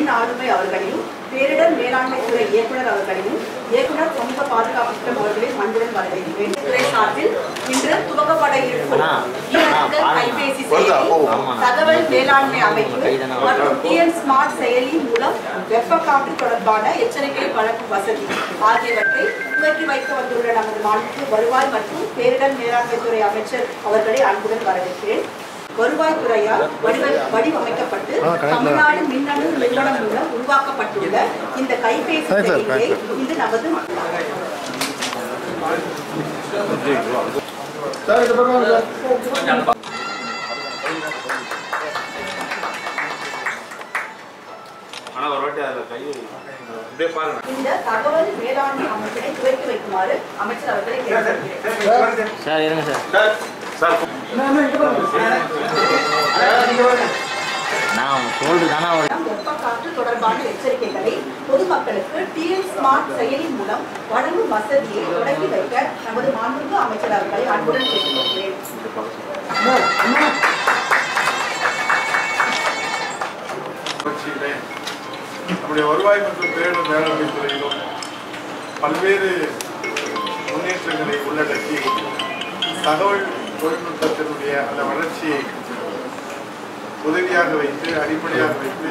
மின் ஆளுமை அவர்களையும் பேரிடர் மேலாண்மை துறை இயக்குனர் அவர்களையும் இயக்குனர் சமூக பாதுகாப்பு திட்டம் அவர்களையும் அன்புடன் வரவேற்கிறேன் துறை சார்பில் இன்று துவக்கப்பட இருக்கும் அண்ணா, ஈரங்கள் அண்ணா, கைபேசி வருதா? செயலி ஓ, ஆமா. தகவல் மேலாண்மை அமைப்பு கைதானா? மற்றும் டிஎன் ஸ்மார்ட் செயலி மூலம் வெப்ப காற்று தொடர்பான எச்சரிக்கை வழங்கும் வசதி ஆகியவற்றை துவக்கி வைக்க வந்துள்ள நமது மாநில வருவாய் மற்றும் பேரிடர் மேலாண்மை துறை அமைச்சர் அவர்களை அன்புடன் வரவேற்கிறேன் வருவாய் துறையால் வடிவ- வடிவமைக்கப்பட்டு தமிழ்நாடு மின்னணு நிறுவனம் மூலம் உருவாக்கப்பட்டுள்ள இந்த கைபேசி Thanks, sir. செயலியை Thanks, sir. இன்று நமது சார் இந்த பக்கம் வாங்க சார் ஆனா ஒரு வாட்டி அதுல கை இப்படியே பாருங்க இந்த தகவல் மேலாண்மை அமைப்பினை துவக்கி வைக்குமாறு அமைச்சர் அவர்களை கேட்டுக்கொள்கிறேன் சார் இருங்க சார் சார் சார் நான் அவங்க சொல்றது தானே அவர் வெப்ப காற்று தொடர்பான எச்சரிக்கைகளை பொதுமக்களுக்கு டிஎன் ஸ்மார்ட் செயலி மூலம் வழங்கும் வசதியை தொடங்கி வைக்க நமது மாண்புமிகு அமைச்சர் அவர்களை அன்புடன் கேட்டுக்கொள்கிறேன் வச்சுக்கிட்டே நம்முடைய வருவாய் மற்றும் பேரிடர் மேலாண்மை துறையிலும் பல்வேறு முன்னேற்றங்களை உள்ளடக்கி தகவல் தொழில்நுட்பத்தினுடைய அந்த வளர்ச்சியை உதவியாக வைத்து அடிப்படையாக வைத்து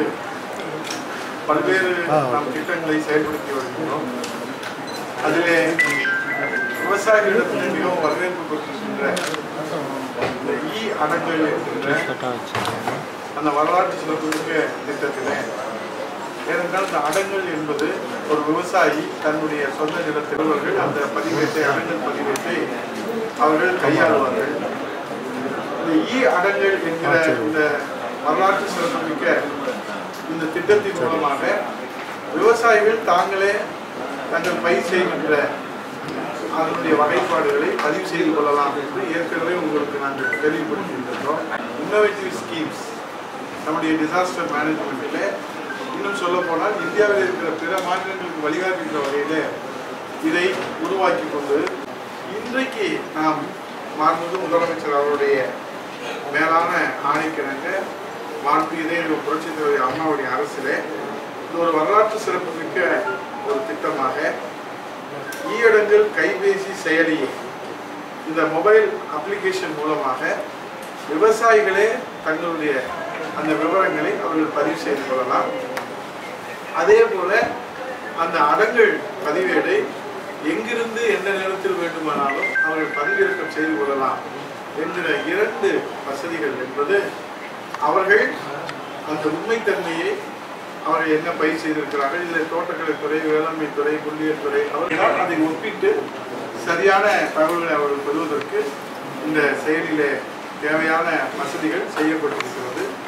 பல்வேறு நாம் திட்டங்களை செயல்படுத்தி வருகின்றோம் அதிலே விவசாயிகளிடத்தில் மிகவும் வரவேற்பு பெற்றிருக்கின்ற இந்த இ அடங்கல் என்கின்ற அந்த வரலாற்று சிறப்புமிக்க திட்டத்திலே ஏனென்றால் இந்த அடங்கல் என்பது ஒரு விவசாயி தன்னுடைய சொந்த நிலத்தில் அவர்கள் அந்த பதிவேட்டை அடங்கல் பதிவேட்டை அவர்கள் கையாளுவார்கள் இந்த இ அடங்கல் என்கிற இந்த வரலாற்று சிறப்புமிக்க இந்த திட்டத்தின் மூலமாக விவசாயிகள் தாங்களே தங்கள் பயிர் செய்கின்ற அதனுடைய வகைப்பாடுகளை பதிவு செய்து கொள்ளலாம் என்று ஏற்கனவே உங்களுக்கு நாங்கள் தெளிவுபடுத்தியிருக்கிறோம் இன்னோவேட்டிவ் ஸ்கீம்ஸ் நம்முடைய டிசாஸ்டர் மேனேஜ்மெண்ட்டில் இன்னும் சொல்ல போனால் இந்தியாவில் இருக்கிற பிற மாநிலங்களுக்கு வழிகாட்டுகின்ற வகையில் இதை உருவாக்கி கொண்டு இன்றைக்கு நாம் மாண்புமிகு முதலமைச்சர் அவருடைய மேலான ஆணைக்கிணங்க மாண்பு இதே புரட்சித் தலைவர் அம்மாவுடைய அரசிலே இது ஒரு வரலாற்று சிறப்புமிக்க ஒரு திட்டமாக ஈயடங்கல் கைபேசி செயலியை இந்த மொபைல் அப்ளிகேஷன் மூலமாக விவசாயிகளே தங்களுடைய அந்த விவரங்களை அவர்கள் பதிவு செய்து கொள்ளலாம் அதே போல அந்த அடங்கல் பதிவேடை எங்கிருந்து எந்த நேரத்தில் வேண்டுமானாலும் அவர்கள் பதிவிறக்கம் செய்து கொள்ளலாம் என்கிற இரண்டு வசதிகள் என்பது அவர்கள் அந்த உண்மைத்தன்மையை அவர்கள் என்ன பயிர் செய்திருக்கிறார்கள் இதில் தோட்டக்கலைத்துறை வேளாண்மை துறை புள்ளியியல் துறை அவர்களால் அதை ஒப்பிட்டு சரியான தகவல்களை அவர்கள் பெறுவதற்கு இந்த செயலிலே தேவையான வசதிகள் செய்யப்பட்டிருக்கிறது